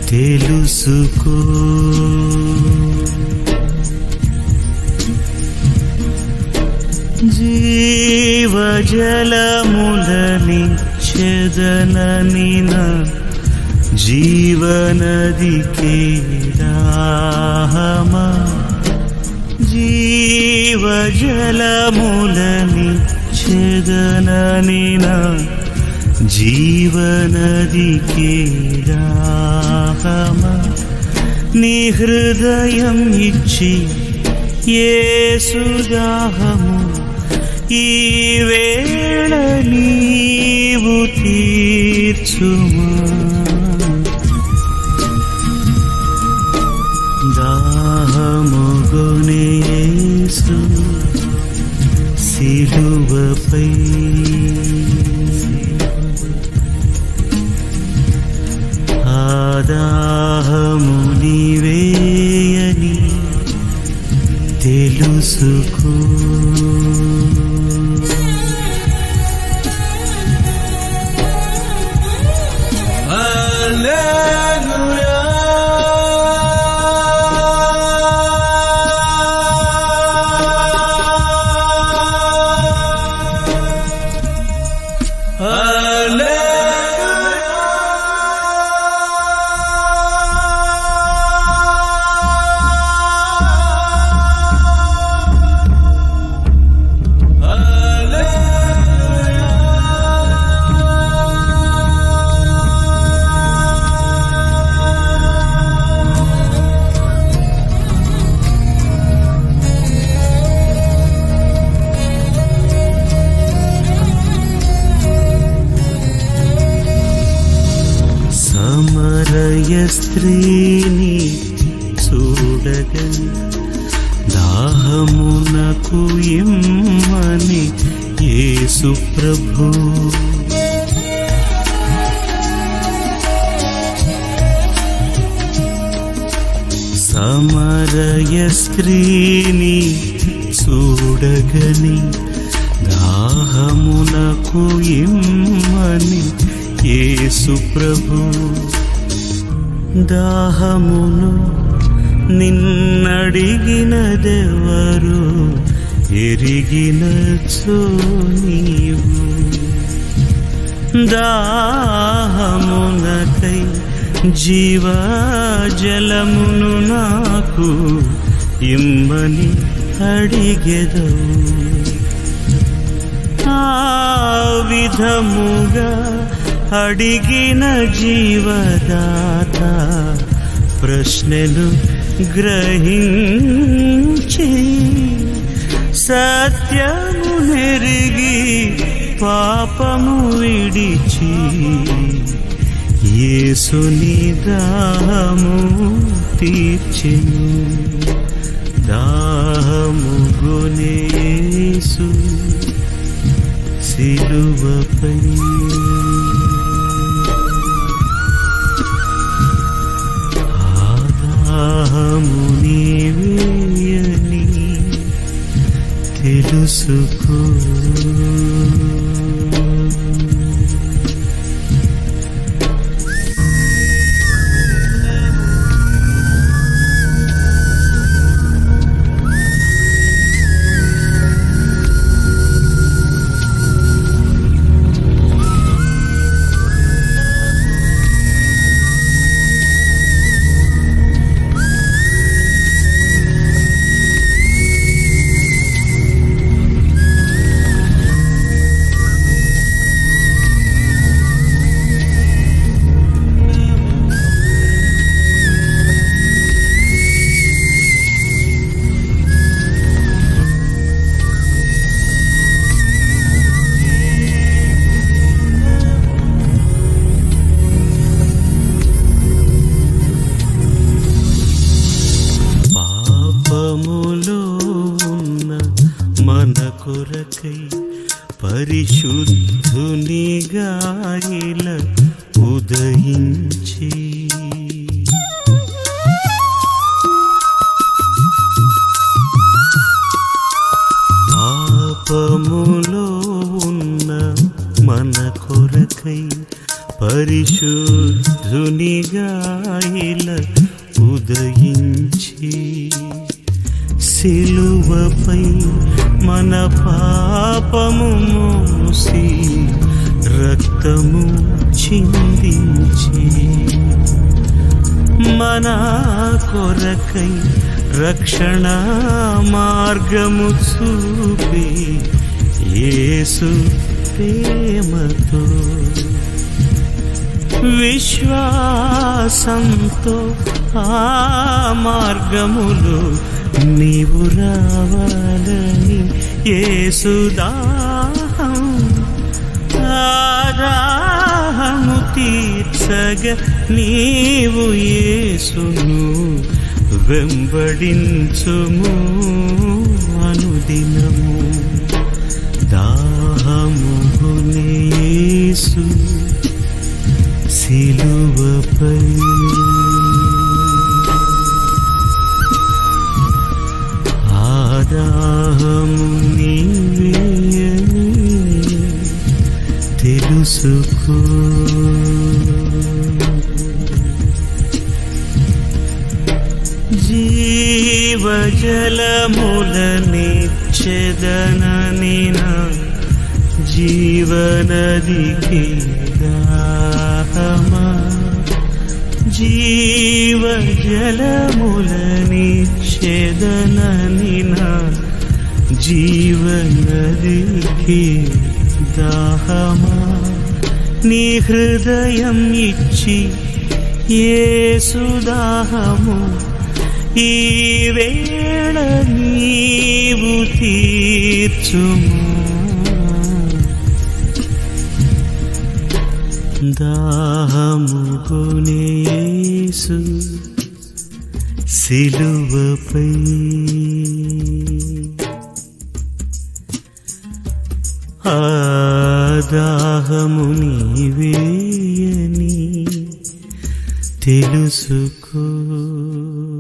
తెలుసుకో జీవజలములని చెదననిన జీవనది కేరాహమా జీవజలములని చెదననిన జీవనది కేరాహమా నీ హృదయం ఇచ్చి ఏసుదాహము ఈ వేళ నీవు తీర్చుమా దాహముగునేసు సిలువపై ఆదాహము నీవేయని తెలుసుకో సమరయ స్త్రీని చూడగా దాహమునకు ఇమ్మని యేసు ప్రభు సమరయ స్త్రీని చూడగని దాహమునకు ఇమ్మని యేసు ప్రభు దాహమును నిన్నడిగినదెవరు ఎరిగినచో నీవు దాహమునకై జీవజలమును నాకు ఇమ్మని అడిగెదవు ఆ విధముగా అడిగిన జీవదాత ప్రశ్నలు గ్రహించి సత్యము నెరిగి పాపము విడిచి యేసుని దాహము తీర్చెను దాహము గొనేసు సిలువపై ఆదాము నీవేయని తెలుసుకో పాపములో ఉన్న మన కొరకై పరిశుద్ధునిగా ఇలా ఉదయించి పాపములో ఉన్న మన కొరకై పరిశుద్ధునిగా గాయిల ఉదయించి సిలువపై మన పాపము మోసి రక్తము చిందించి మన కొరకై రక్షణ మార్గము చూపి యేసు ప్రేమతో విశ్వాసంతో ఆ మార్గములో నీవు రావాలని యేసుదాహం ఆదాహము తీర్చగ నీవు యేసును వెంబడించుము అనుదినము దాహమునే యేసు సిలువపై ఆదాహము నీవేయని తెలుసుకో జీవజలములనిచ్చెదనని నా జీవనదికి దాహమా జీవజలములనిచ్చెదనని నా జీవనదికి దాహమా నీ హృదయం ఇచ్చి ఏసుదాహము ఈ వేళ నీవు తీర్చుము దాహము కొనేసు సిలువపై ఆ దాహము నీవేయని తెలుసుకో